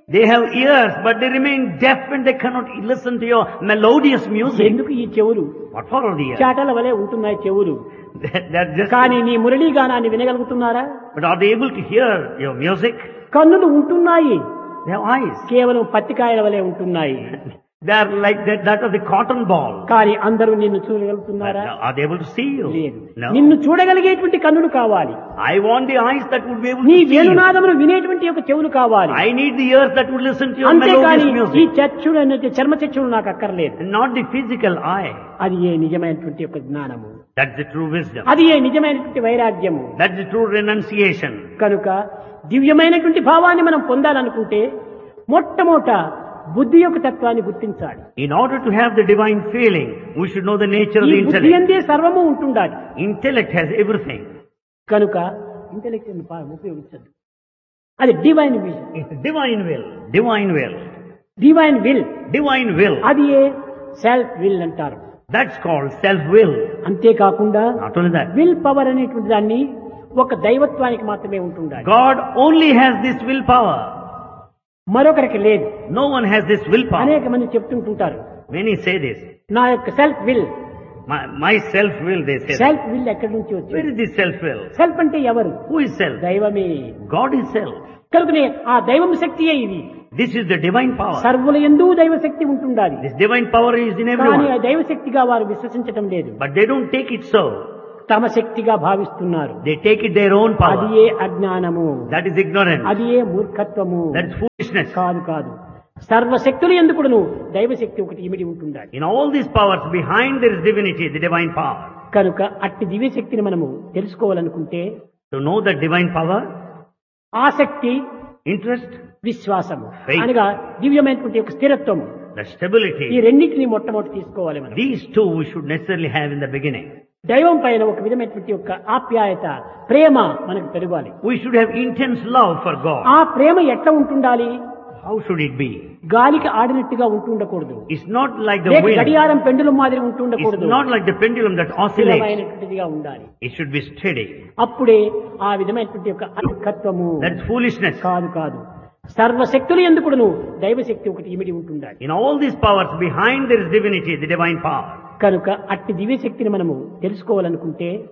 They have ears, but they remain deaf and they cannot listen to your melodious music. ఎందుకు ఈ చెవులు What for all the ears? చాటల వలె ఉంటున్నాయి చెవులు They're just, కానీ నీ Murali గానాన్ని వినగలుగుతున్నారా but are they able to hear your music? కన్నులు ఉంటున్నాయి They have eyes. కేవలం పత్తికాయల వలె ఉంటున్నాయి They are like that, that of the cotton ball. కానీ అందరూ నిన్ను But చూడగలుగుతున్నారా are they able to see you? లేదు No. నిన్ను చూడగలిగేటువంటి కన్నులు కావాలి I want the eyes that would be able నీ to see you. వేణునాదమును వినేటువంటి ఒక చెవులు కావాలి I need the ears that would listen to your అంతేకాని melodious ఈ music. చచ్చుడు అనేది చర్మ చచ్చుడు నాకు అక్కర్లేదు And not the physical eye. అది ఏ నిజమైనటువంటి ఒక జ్ఞానము That's the true wisdom. అది ఏ నిజమైనటువంటి వైరాగ్యము That's the true renunciation. కనుక దివ్యమైనటువంటి భావాన్ని మనం పొందాలనుకుంటే మొట్టమొదట బుద్ధి యొక్క తత్వాన్ని గుర్తించాలి In order to have the divine feeling, we should know the nature of ఈ the బుద్ధి intellect. అందే సర్వము ఉంటుండాలి Intellect has everything. కనుక ఇంటెలెక్ట్ ఉపయోగించదు అది divine will It's divine will. Divine will. Divine will Divine will. అది ఏ సెల్ఫ్ విల్ అంటారు That's called self-will. అంతేకాకుండా Not only that. Will power అనేటువంటి దాన్ని ఒక దైవత్వానికి మాత్రమే ఉంటుండాలి God only has this willpower. మరొకరికి లేదు No one has this willpower. అనేక మంది చెప్తుంటుంటారు Many say this. నా యొక్క self will My, my self-will, they say. that. Self will ఎక్కడి నుంచి Where వచ్చింది is this self-will? సెల్ఫ్ అంటే ఎవరు Who is self? దైవమే God is self. కనుకనే ఆ దైవం శక్తియే ఇది This is the divine power. సర్వుల ఎందు దైవ శక్తి ఉంటుండాలి This divine power is in కానీ ఆ everyone. దైవ శక్తిగా వారు విశ్వసించటం లేదు But they don't take it so. తమ శక్తిగా భావిస్తున్నారు They take it their own అది power. ఏ అజ్ఞానము That is ignorance. అది ఏ మూర్ఖత్వము That is foolishness. కాదు కాదు సర్వశక్తులు ఎందుకును దైవశక్తి ఒకటి ఇమిడి ఉంటుండాలి In all these powers, behind there is divinity, the divine power. కనుక అట్టి దివ్యశక్తిని మనము తెలుసుకోవాలనుకుంటే To know that divine power, ఆసక్తి interest, విశ్వాసము Faith. అనగా దివ్యమైనటువంటి ఒక స్థిరత్వము the ఈ stability, రెండింటిని మొట్టమొదటి తీసుకోవాలి మనం these two we should necessarily have in the beginning. దైవం పైన ఒక విధమైనటువంటి ఒక ఆప్యాయత ప్రేమ మనకు పెరగాలి We should have intense love for God. ఆ ప్రేమ ఎట్లా ఉంటుండాలి How should it be? గాలికి ఆడినట్టుగా ఉంటుండకూడదు It's not like the లేక wind. గడియారం పెండుల మాదిరి It's ఉంటుండకూడదు not like the pendulum that oscillates. స్థిరమైనటువంటిదిగా ఉండాలి It should be steady. అప్పుడే ఆ విధమైనటువంటి యొక్క అర్కత్వము That's foolishness. కాదు కాదు సర్వశక్తులు ఎందుకును దైవశక్తి ఒకటి ఇమిడి ఉంటుండాలి In all these powers, behind there is divinity, the divine power. కనుక అట్టి దివ్యశక్తిని మనము తెలుసుకోవాలనుకుంటే